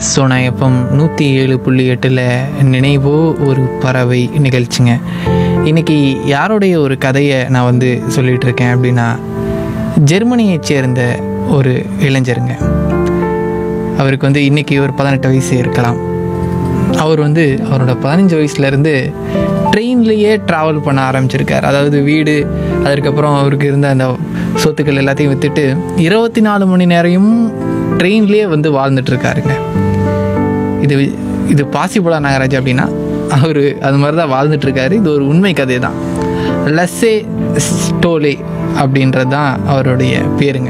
Sona FM நூற்றி ஏழு புள்ளி எட்டில் நினைவோ ஒரு பறவை நிகழ்ச்சிங்க இன்னைக்கு யாருடைய ஒரு கதையை நான் வந்து சொல்லிட்டு இருக்கேன் அப்படின்னா ஜெர்மனியைச் சேர்ந்த ஒரு இளைஞருங்க அவருக்கு வந்து இன்னைக்கு ஒரு பதினெட்டு வயசு இருக்கலாம் அவர் வந்து அவரோட பதினஞ்சு வயசுலேருந்து ட்ரெயின்லேயே ட்ராவல் பண்ண ஆரம்பிச்சிருக்கார் அதாவது வீடு அதுக்கப்புறம் அவருக்கு இருந்த அந்த சொத்துக்கள் எல்லாத்தையும் விற்றுட்டு இருபத்தி நாலு மணி நேரமும் ட்ரெயின்லேயே வந்து வாழ்ந்துட்டுருக்காருங்க இது இது பாசிபிளா நாகராஜ் அப்படின்னா அவர் அது மாதிரி தான் வாழ்ந்துட்டுருக்காரு இது ஒரு உண்மை கதை தான் லஸ்ஸே ஸ்டோலே அப்படின்றது தான் அவருடைய பேருங்க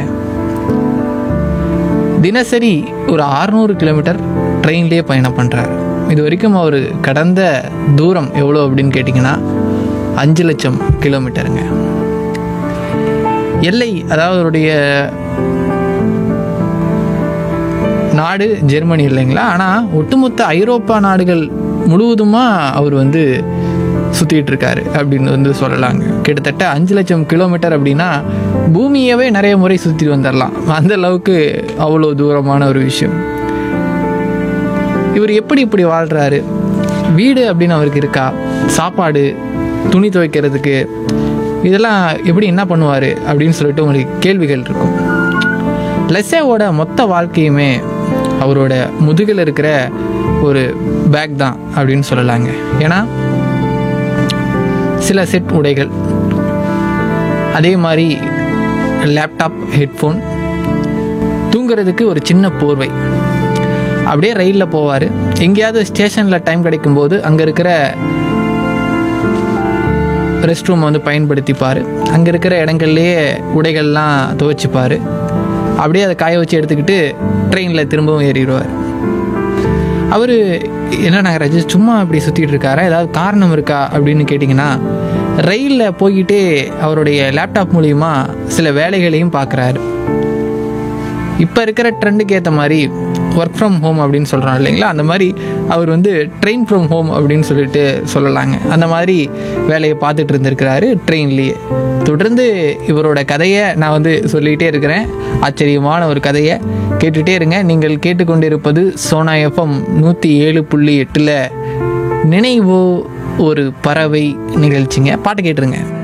தினசரி ஒரு 600 கிலோமீட்டர் ட்ரெயின்லேயே பயணம் பண்ணுறாரு இது வரைக்கும் அவர் கடந்த தூரம் எவ்வளோ அப்படின்னு கேட்டிங்கன்னா அஞ்சு லட்சம் கிலோமீட்டருங்க எல்லை அதாவது அவருடைய நாடு ஜெர்மனி இல்லைங்களா ஆனால் ஒட்டுமொத்த ஐரோப்பா நாடுகள் முழுவதுமாக அவர் வந்து சுற்றிட்டு இருக்காரு அப்படின்னு வந்து சொல்லலாங்க கிட்டத்தட்ட அஞ்சு லட்சம் கிலோமீட்டர் அப்படின்னா பூமியவே நிறைய முறை சுற்றி வந்துடலாம் அந்த அளவுக்கு அவ்வளோ தூரமான ஒரு விஷயம் இவர் எப்படி இப்படி வாழ்கிறாரு வீடு அப்படின்னு அவருக்கு இருக்கா சாப்பாடு துணி துவைக்கிறதுக்கு இதெல்லாம் எப்படி என்ன பண்ணுவார் அப்படின்னு சொல்லிட்டு உங்களுக்கு கேள்விகள் இருக்கும் லெஸ்ஸேவோட மொத்த வாழ்க்கையுமே அவரோட முதுகில் இருக்கிற ஒரு பேக் தான் அப்படின்னு சொல்லலாங்க ஏன்னா சில செட் உடைகள் அதே மாதிரி லேப்டாப் ஹெட்ஃபோன் தூங்குறதுக்கு ஒரு சின்ன போர்வை அப்படியே ரயிலில் போவார் எங்கேயாவது ஸ்டேஷனில் டைம் கிடைக்கும்போது அங்கே இருக்கிற ரெஸ்ட் ரூம் வந்து பயன்படுத்திப்பார் அங்கே இருக்கிற இடங்கள்லேயே உடைகள்லாம் துவைச்சிப்பார் அப்படியே அதை காய வச்சு எடுத்துக்கிட்டு ட்ரெயினில் திரும்பவும் ஏறிடுவார் அவர் என்ன நாகராஜ் சும்மா அப்படி சுற்றிட்டு இருக்காரா ஏதாவது காரணம் இருக்கா அப்படின்னு கேட்டிங்கன்னா ரயிலில் போய்கிட்டே அவருடைய லேப்டாப் மூலிமா சில வேலைகளையும் பார்க்குறாரு இப்போ இருக்கிற ட்ரெண்டுக்கு ஏற்ற மாதிரி ஒர்க் ஃப்ரம் ஹோம் அப்படின்னு சொல்கிறோம் இல்லைங்களா அந்த மாதிரி அவர் வந்து ட்ரெயின் ஃப்ரம் ஹோம் அப்படின்னு சொல்லிட்டு சொல்லலாங்க அந்த மாதிரி வேலையை பார்த்துட்டு இருந்திருக்கிறாரு ட்ரெயின்லேயே தொடர்ந்து இவரோட கதையை நான் வந்து சொல்லிகிட்டே இருக்கிறேன் ஆச்சரியமான ஒரு கதையை கேட்டுகிட்டே இருங்க நீங்கள் கேட்டுக்கொண்டிருப்பது சோனா எஃப்எம் நூற்றி ஏழு புள்ளி எட்டில் நினைவோ ஒரு பறவை நிகழ்ச்சிங்க பாட்டு கேட்டுருங்க